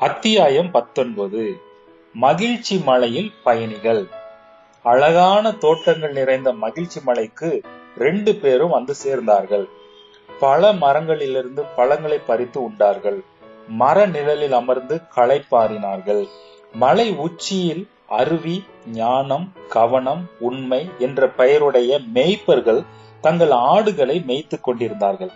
அத்தியாயம் பத்தொன்பது மகிழ்ச்சி மலையில் பயணிகள் அழகான தோட்டங்கள் நிறைந்த மகிழ்ச்சி மலைக்கு ரெண்டு பேரும் வந்து சேர்ந்தார்கள் பல மரங்களிலிருந்து பழங்களை பறித்து உண்டார்கள் மர நிழலில் அமர்ந்து களைப்பாரினார்கள் மலை உச்சியில் அருவி ஞானம் கவனம் உண்மை என்ற பெயருடைய மேய்ப்பர்கள் தங்கள் ஆடுகளை மேய்த்துக் கொண்டிருந்தார்கள்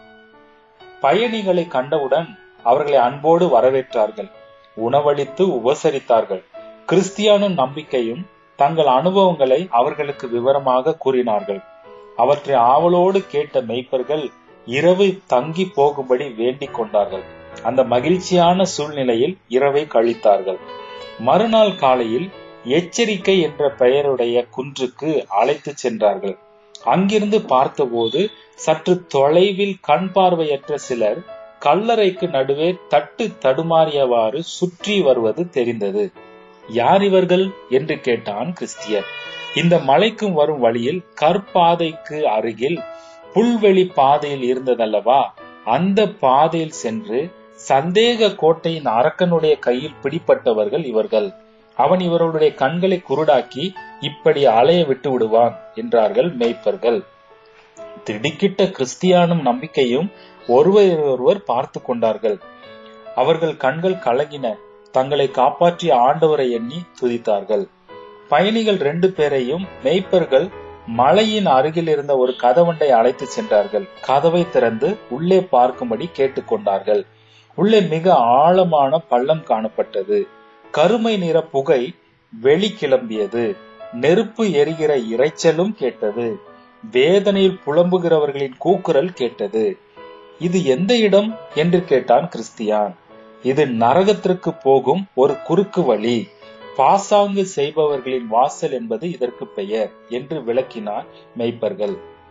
பயணிகளை கண்டவுடன் அவர்களை அன்போடு வரவேற்றார்கள் உணவளித்து உபசரித்தார்கள் கிறிஸ்தியானும் நம்பிக்கையும் தங்கள் அனுபவங்களை அவர்களுக்கு விவரமாக கூறினார்கள் அவற்றை ஆவலோடு கேட்ட மெய்ப்பர்கள் இரவு தங்கி போகும்படி வேண்டிக் கொண்டார்கள் அந்த மகிழ்ச்சியான சூழ்நிலையில் இரவை கழித்தார்கள் மறுநாள் காலையில் எச்சரிக்கை என்ற பெயருடைய குன்றுக்கு அழைத்து சென்றார்கள் அங்கிருந்து பார்த்தபோது சற்று தொலைவில் கண் பார்வையற்ற சிலர் கல்லறைக்கு நடுவே தட்டு தடுமாறியவாறு சுற்றி வருவது தெரிந்தது யார் இவர்கள் என்று கேட்டான் கிறிஸ்தியன் இந்த மலைக்கும் வரும் வழியில் கற்பாதைக்கு அருகில் புல்வெளி பாதையில் இருந்ததல்லவா அந்த பாதையில் சென்று சந்தேக கோட்டையின் அரக்கனுடைய கையில் பிடிப்பட்டவர்கள் இவர்கள் அவன் இவர்களுடைய கண்களை குருடாக்கி இப்படி அலைய விட்டு விடுவான் என்றார்கள் மேய்ப்பர்கள் திடுக்கிட்ட கிறிஸ்தியானும் நம்பிக்கையும் ஒருவரொருவர் பார்த்து கொண்டார்கள் அவர்கள் கண்கள் கலங்கின தங்களை காப்பாற்றிய ஆண்டவரை எண்ணி துதித்தார்கள் பயணிகள் ரெண்டு பேரையும் மெய்ப்பர்கள் மலையின் அருகில் இருந்த ஒரு கதவண்டை அழைத்து சென்றார்கள் கதவை திறந்து உள்ளே பார்க்கும்படி கேட்டுக்கொண்டார்கள் உள்ளே மிக ஆழமான பள்ளம் காணப்பட்டது கருமை நிற புகை வெளி கிளம்பியது நெருப்பு எரிகிற இரைச்சலும் கேட்டது வேதனையில் புலம்புகிறவர்களின் கூக்குரல் கேட்டது இது எந்த இடம் என்று கேட்டான் கிறிஸ்தியான் இது நரகத்திற்கு போகும் ஒரு குறுக்கு வழி பாசாங்கு செய்பவர்களின் வாசல் என்பது இதற்கு பெயர் என்று விளக்கினார் மெய்ப்பர்கள்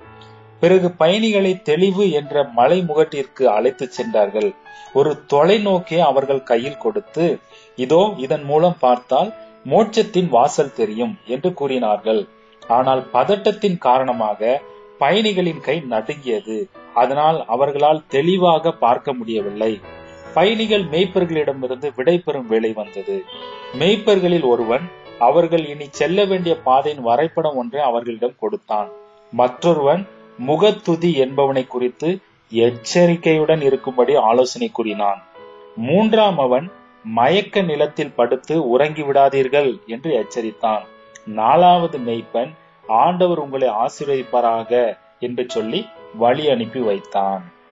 பிறகு பயணிகளை தெளிவு என்ற மலை முகட்டிற்கு அழைத்து சென்றார்கள் ஒரு தொலைநோக்கே அவர்கள் கையில் கொடுத்து இதோ இதன் மூலம் பார்த்தால் மோட்சத்தின் வாசல் தெரியும் என்று கூறினார்கள் ஆனால் பதட்டத்தின் காரணமாக பயணிகளின் கை நடுங்கியது அதனால் அவர்களால் தெளிவாக பார்க்க முடியவில்லை பயணிகள் மேய்ப்பர்களிடமிருந்து விடை பெறும் வேலை வந்தது மேய்ப்பர்களில் ஒருவன் அவர்கள் இனி செல்ல வேண்டிய பாதையின் வரைபடம் ஒன்றை அவர்களிடம் கொடுத்தான் மற்றொருவன் முகத்துதி என்பவனை குறித்து எச்சரிக்கையுடன் இருக்கும்படி ஆலோசனை கூறினான் மூன்றாம் அவன் மயக்க நிலத்தில் படுத்து உறங்கி விடாதீர்கள் என்று எச்சரித்தான் நாலாவது மெய்ப்பன் ஆண்டவர் உங்களை ஆசீர்வதிப்பாராக என்று சொல்லி வழி அனுப்பி வைத்தான்